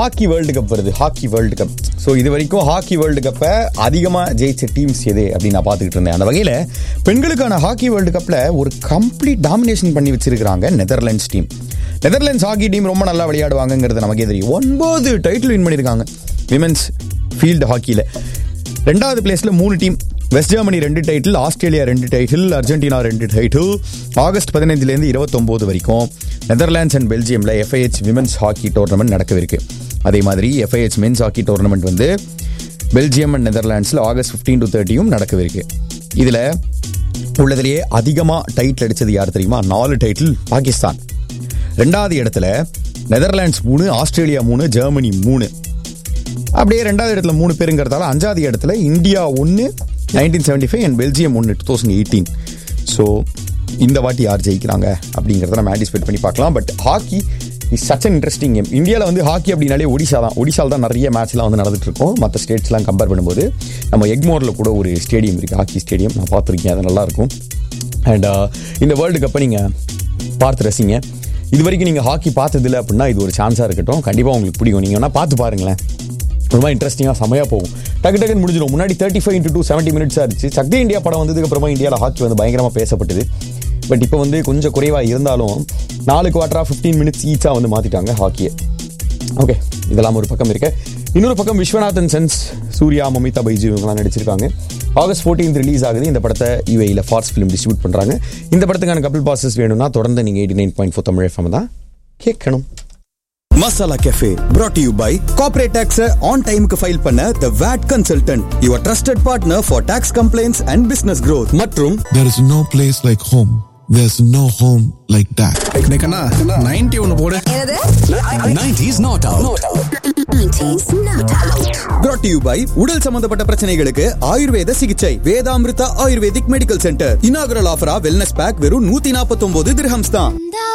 Hockey world cup வருது hockey world cup so இது வரைக்கும் ஹாக்கி வேர்ல்டு கப்பை அதிகமாக ஜெயிச்ச டீம்ஸ் எது அப்படின்னு நான் பார்த்துக்கிட்டு இருந்தேன் அந்த வகையில் பெண்களுக்கான ஹாக்கி வேர்ல்டு கப்பில் ஒரு கம்ப்ளீட் டாமினேஷன் பண்ணி வச்சிருக்கிறாங்க Netherlands team Netherlands hockey team ரொம்ப நல்லா விளையாடுவாங்கங்கிறது நமக்கே தெரியும் ஒன்பது டைட்டில் வின் பண்ணியிருக்காங்க விமென்ஸ் ஃபீல்டு ஹாக்கியில் ரெண்டாவது பிளேஸில் மூணு டீம் வெஸ்ட் ஜெர்மனி ரெண்டு டைட்டில் ஆஸ்திரேலியா ரெண்டு டைட்டில் அர்ஜென்டினா ரெண்டு டைட்டில் ஆகஸ்ட் பதினைஞ்சுலேருந்து இருபத்தொம்போது வரைக்கும் நெதர்லாண்ட்ஸ் அண்ட் பெல்ஜியமில் எஃப்ஐஹெச் விமென்ஸ் ஹாக்கி டோர்னமெண்ட் நடக்கவிருக்கு அதே மாதிரி எஃப்ஐஹெச் மென்ஸ் ஹாக்கி டோர்னமெண்ட் வந்து பெல்ஜியம் அண்ட் நெதர்லாண்ட்ஸில் ஆகஸ்ட் ஃபிஃப்டீன் டு தேர்ட்டியும் நடக்கவிருக்கு இதில் உள்ளதுலேயே அதிகமாக டைட்டில் அடித்தது யார் தெரியுமா நாலு டைட்டில் பாகிஸ்தான் ரெண்டாவது இடத்துல நெதர்லாண்ட்ஸ் மூணு ஆஸ்திரேலியா மூணு ஜெர்மனி மூணு அப்படியே ரெண்டாவது இடத்துல மூணு பேருங்கிறதால அஞ்சாவது இடத்துல இந்தியா ஒன்று nineteen seventy five and Belgium ஒன்று டூ தௌசண்ட் எயிட்டீன் ஸோ இந்த வாட்டி யார் ஜெயிக்கிறாங்க அப்படிங்கிறத நம்ம ஆன்டிசிபேட் பண்ணி பார்க்கலாம் but hockey is such an interesting game இந்தியாவில் வந்து ஹாக்கி அப்படின்னாலே ஒடிஷா தான் ஒடிஷாவில் தான் நிறைய மேட்ச்லாம் வந்து நடந்துட்டு இருக்கும் மற்ற ஸ்டேட்ஸ்லாம் கம்பேர் பண்ணும்போது நம்ம எக்மோரில் கூட ஒரு ஸ்டேடியம் இருக்குது ஹாக்கி ஸ்டேடியம் நான் பார்த்துருக்கேன் அது நல்லாயிருக்கும் அண்ட் இந்த வேர்ல்டு கப்பை நீங்கள் பார்த்து ரசிங்க இது வரைக்கும் நீங்கள் ஹாக்கி பார்த்ததில்ல அப்படின்னா இது ஒரு சான்ஸாக இருக்கட்டும் கண்டிப்பாக உங்களுக்கு பிடிக்கும் நீங்கள் வேணால் பார்த்து பாருங்களேன் ரொம்ப இன்ட்ரெஸ்டிங்காக செமையாக போகும் டக்கு டக்குன்னு முடிஞ்சிடும் முன்னாடி thirty five into two seventy மினிட்ஸாக இருந்துச்சு சக்தி இந்தியா படம் வந்ததுக்கு அப்புறமா இந்தியாவில் ஹாக்கி வந்து பயங்கரமாக பேசப்பட்டது பட் இப்போ வந்து கொஞ்சம் குறைவாக இருந்தாலும் நாலு குவார்ட்டராக ஃபிஃப்டீன் மினிட்ஸ் ஈச்சாக வந்து மாற்றிட்டாங்க ஹாக்கியை ஓகே இதெல்லாம் ஒரு பக்கம் இருக்கு இன்னொரு பக்கம் விஸ்வநாதன் சென்ஸ் சூர்யா மமிதா பைஜு இவங்கலாம் நடிச்சிருக்காங்க ஆகஸ்ட் 14th ரிலீஸ் ஆகுது இந்த படத்தை யூஏயில் ஃபார்ஸ் ஃபிலிம் டிஸ்ட்ரிபியூட் பண்ணுறாங்க இந்த படத்துக்கான கபிள் பாசஸ் வேணும்னா தொடர்ந்து நீங்கள் eighty nine point four Tamil FM தான் கேட்கணும் masala cafe brought to you by corporate tax on டைமுக்கு ஃபைல் பண்ண the VAT consultant your trusted partner for tax complaints and business growth மற்றும் There is no place like home. There's no home like that. கண்ணா ninety ஒன்னு போடு என்னது 90s not out Nineties not out. brought to you by உடல் சம்பந்தப்பட்ட பிரச்சனைகளுக்கு ஆயுர்வேத சிகிச்சை Vedamrutha ayurvedic medical centre inaugural ஆஃபரா வெல்னஸ் பேக் வெறும் நூத்தி நாற்பத்தி ஒன்பது திரஹம்ஸ் தான்